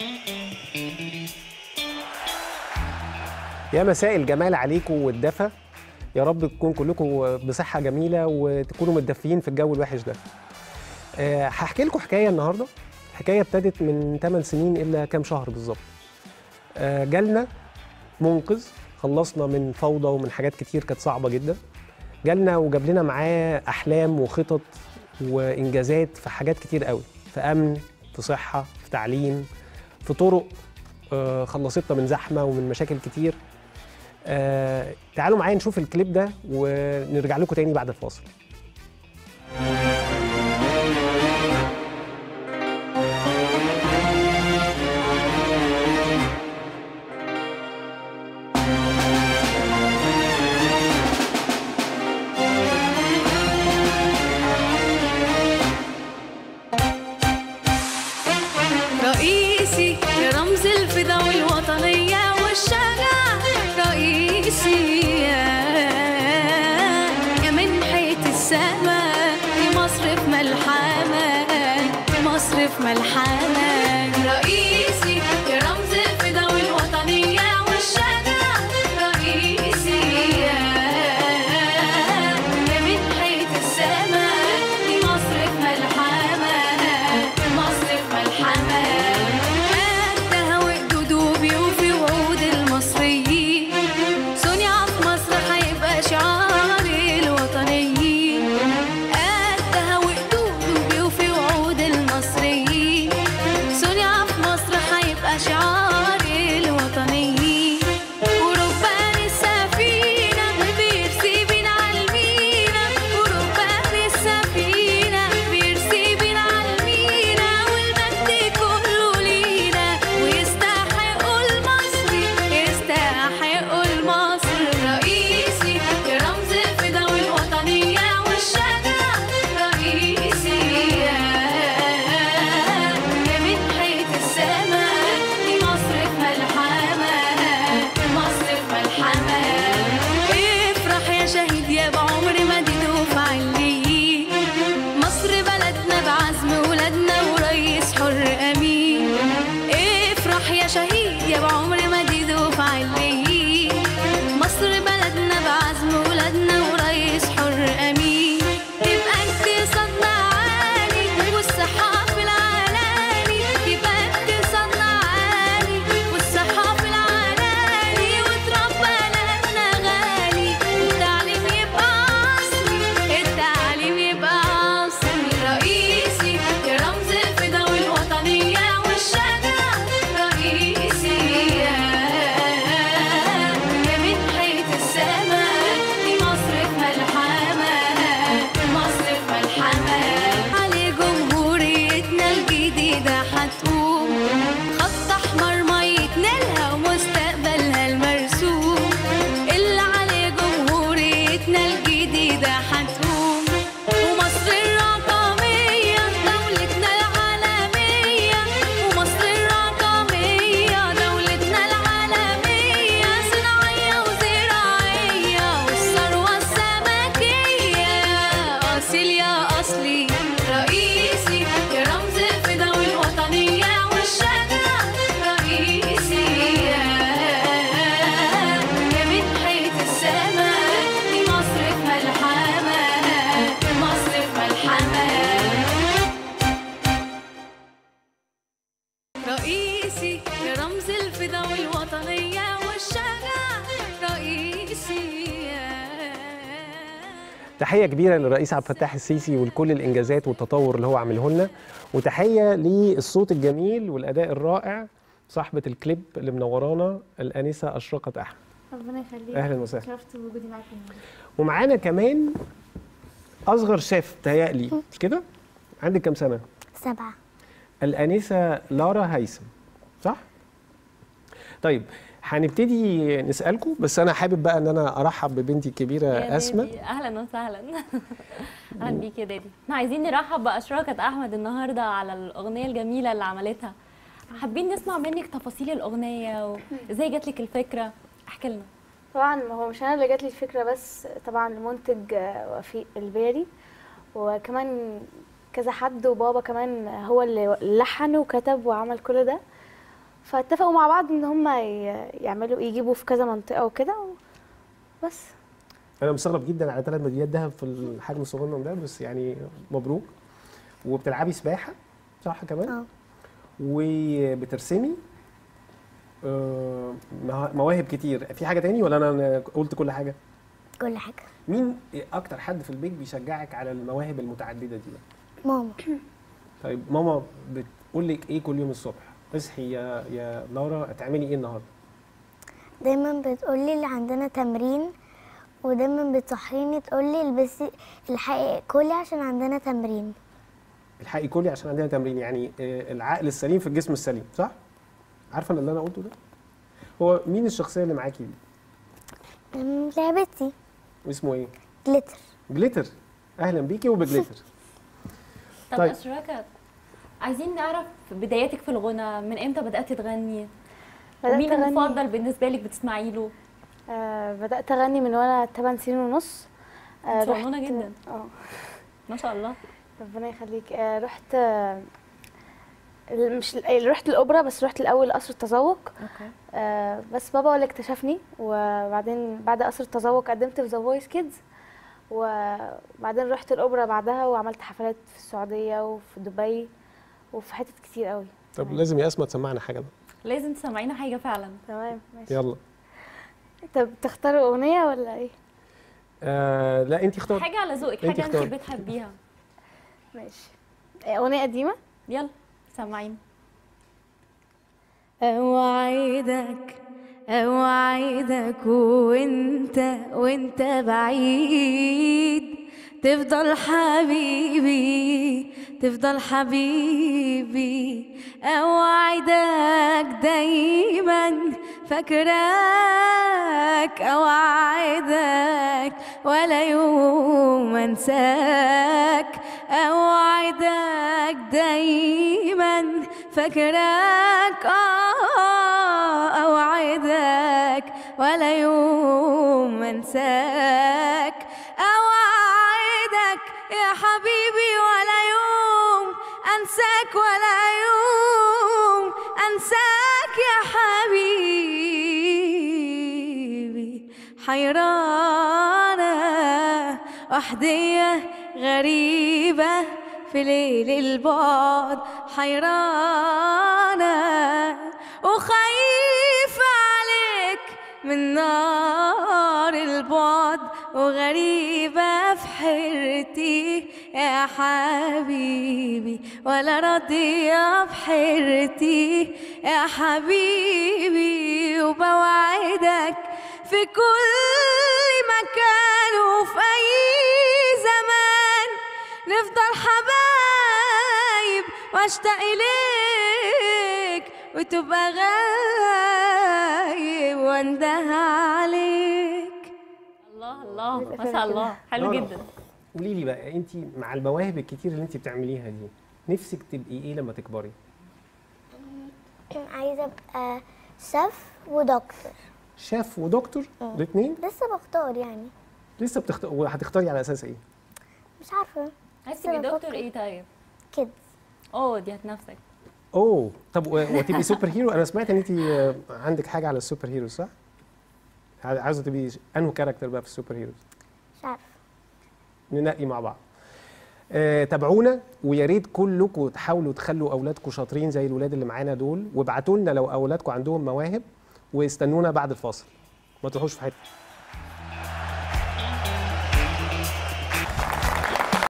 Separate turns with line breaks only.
يا مساء الجمال عليكم والدفى يا رب تكون كلكم بصحة جميلة وتكونوا متدفيين في الجو الوحش ده أه هحكي لكم حكاية النهاردة حكاية ابتدت من 8 سنين إلا كام شهر بالظبط أه جالنا منقذ خلصنا من فوضى ومن حاجات كتير كانت صعبة جدا جالنا وجاب لنا معاه أحلام وخطط وإنجازات في حاجات كتير قوي في أمن في صحة في تعليم في طرق آه، خلصتنا من زحمة ومن مشاكل كتير آه، تعالوا معايا نشوف الكليب ده ونرجع لكم تاني بعد الفاصل
رئيسي رمز الفدا والوطنية والشجاعة رئيسي يا منحة السماء في مصر في ملحمة في مصر في ملحمة رئيسي يا رمز الفدا والوطنية والشجاعة رئيسي يا منحة السماء في مصر في ملحمة في مصر في ملحمة قدها وقدوده بيوفي وعود المصريين صنع في مصر هيبقى شعار الوطنيين قدها وقدوده بيوفي وعود المصريين صنع في مصر هيبقى شعار الوطنيين وربان السفينة بيرسي بين عالمينا وربان السفينة بيرسي بين عالمينا والمجد كله لينا ويستحقوا المصري يستحقوا المصري رئيسي يا رمز الفدا والوطنية والشجاعة رئيسي يا منحة السماء في مصر في ملحمة في مصر في ملحمة افرح يا شهيد يا بعمر مديد وفعليين مصر بلدنا بعزم ولادنا ورئيس حر امين افرح يا شهيد يا بعمر مديد وفعليين مصر بلدنا بعزم ولادنا ورئيس حر امين تبقى اقتصادنا عالي والصحة في العلالي يبقى اقتصادنا عالي والصحة في العلالي وتربى بلدنا غالي والتعليم يبقى عصري التعليم يبقى عصري رئيسي يا رمز الفدا والوطنية والشجاعة رئيسي يا منحة السماء في مصر في ملحمة في مصر في ملحمة على جمهوريتنا الجديدة هتقوم خط أحمر ميتنا لها ومستقبلها المرسوم اللي على جمهوريتنا الجديدة هتقوم ومصر الرقمية دولتنا العالمية ومصر الرقمية دولتنا العالمية صناعية وزراعية والثروة السمكية أصيل يا أصلي رئيسي يا رمز الفدا والوطنية والشجاعة رئيسي يا منحة السماء في مصر في ملحمة في مصر في ملحمة رئيسي يا رمز الفدا والوطنية والشجاعة رئيسي
تحية كبيرة للرئيس عبد الفتاح السيسي ولكل الإنجازات والتطور اللي هو عامله لنا وتحية للصوت الجميل والأداء الرائع صاحبة الكليب اللي منورانا الآنسة أشرقت أحمد
ربنا يخليك
أهلا وسهلا
شرفت بوجودي معاك النهارده
ومعانا كمان أصغر شيف تهيألي مش كده؟ عندك كام سنة؟
سبعة
الآنسة لارا هيثم صح؟ طيب هنبتدي نسألكم بس أنا حابب بقى إن أنا أرحب ببنتي الكبيرة
يا
أسماء
دادي، اهلا وسهلا اهلا بيك يا دادي احنا عايزين نرحب باشراقه احمد النهارده على الاغنيه الجميله اللي عملتها حابين نسمع منك تفاصيل الاغنيه وازاي جات لك الفكره احكي لنا
طبعا هو مش انا اللي جات لي الفكره بس طبعا المنتج آه، وفيق الباري وكمان كذا حد وبابا كمان هو اللي لحن وكتب وعمل كل ده فاتفقوا مع بعض ان هم يعملوا يجيبوا في كذا منطقه وكده بس
انا مستغرب جدا على ثلاث ميداليات ذهب في الحجم الصغنن ده بس يعني مبروك وبتلعبي سباحه صح كمان
اه
وبترسمي آه، مها- مواهب كتير في حاجه تاني ولا انا قلت كل حاجه
كل حاجة
مين اكتر حد في البيت بيشجعك على المواهب المتعدده دي بقى؟
ماما
طيب ماما بتقول لك ايه كل يوم الصبح اصحي يا يا لورا هتعملي ايه النهارده
دايما بتقولي اللي عندنا تمرين ودايما بتصحيني تقولي البسي الحقي كلي عشان عندنا تمرين
الحقي كلي عشان عندنا تمرين يعني آه، العقل السليم في الجسم السليم صح عارفه اللي انا قلته ده هو مين الشخصيه اللي معاكي دي
أم، لعبتي
اسمه ايه
جليتر
جليتر اهلا بيكي وبجليتر
طب
طيب.
اشراكه عايزين نعرف بداياتك في الغنى من امتى بداتي تغني
بدأت
ومين
أغني-
المفضل بالنسبه لك بتسمعي له
آه بدات اغني من وانا 8 سنين ونص آه
صغنونه
رحت-
جدا
اه
ما شاء الله
ربنا يخليك آه رحت آه ال- مش ال- رحت الاوبرا بس رحت الاول قصر التذوق
اوكي
آه بس بابا هو اللي اكتشفني وبعدين بعد قصر التذوق قدمت في ذا فويس كيدز وبعدين رحت الاوبرا بعدها وعملت حفلات في السعوديه وفي دبي وفي حتت كتير قوي
طب لازم يا اسماء تسمعنا حاجه بقى
لازم تسمعينا حاجه فعلا
تمام ماشي
يلا
طب تختاروا اغنيه ولا ايه
آه لا انت اختار
حاجه على ذوقك
انتي
حاجه انت
اختاري.
بتحبيها
ماشي اغنيه قديمه
يلا سمعينا
أوعدك أوعدك وانت وانت بعيد تفضل حبيبي تفضل حبيبي أوعدك دايما فاكراك أوعدك ولا يوم أنساك أوعدك دايما فاكراك آه أوعدك ولا يوم أنساك أوعدك يا حبيبي ولا يوم أنساك ولا يوم أنساك يا حبيبي حيرانة وحدية غريبة في ليل البعد حيرانة وخايفة عليك من نار البعد وغريبة في حيرتي يا حبيبي ولا راضية بحيرتي يا حبيبي وبوعدك في كل مكان وفي أي زمان نفضل حبايب واشتاق إليك وتبقى غايب وانده عليك
الله الله ما شاء الله حلو
لا، لا.
جدا
قولي لي بقى انت مع المواهب الكتير اللي انت بتعمليها دي نفسك تبقي ايه لما تكبري
عايزة ابقى شيف ودكتور
شيف ودكتور الاثنين
لسه بختار يعني
لسه بتختار وهتختاري على اساس ايه
مش عارفة
عايز
لسه
تبقي دكتور
بفكر.
ايه طيب
كده
اوه دي هتنافسك
اوه طب و- وتبقي سوبر هيرو انا سمعت ان انت آه، عندك حاجه على السوبر هيرو صح عايزه عايزة تبقي انه كاركتر بقى في السوبر هيروز
مش عارفة
ننقي مع بعض آه، تابعونا ويا ريت كلكم تحاولوا تخلوا اولادكم شاطرين زي الولاد اللي معانا دول وابعتوا لنا لو اولادكم عندهم مواهب واستنونا بعد الفاصل ما تروحوش في حته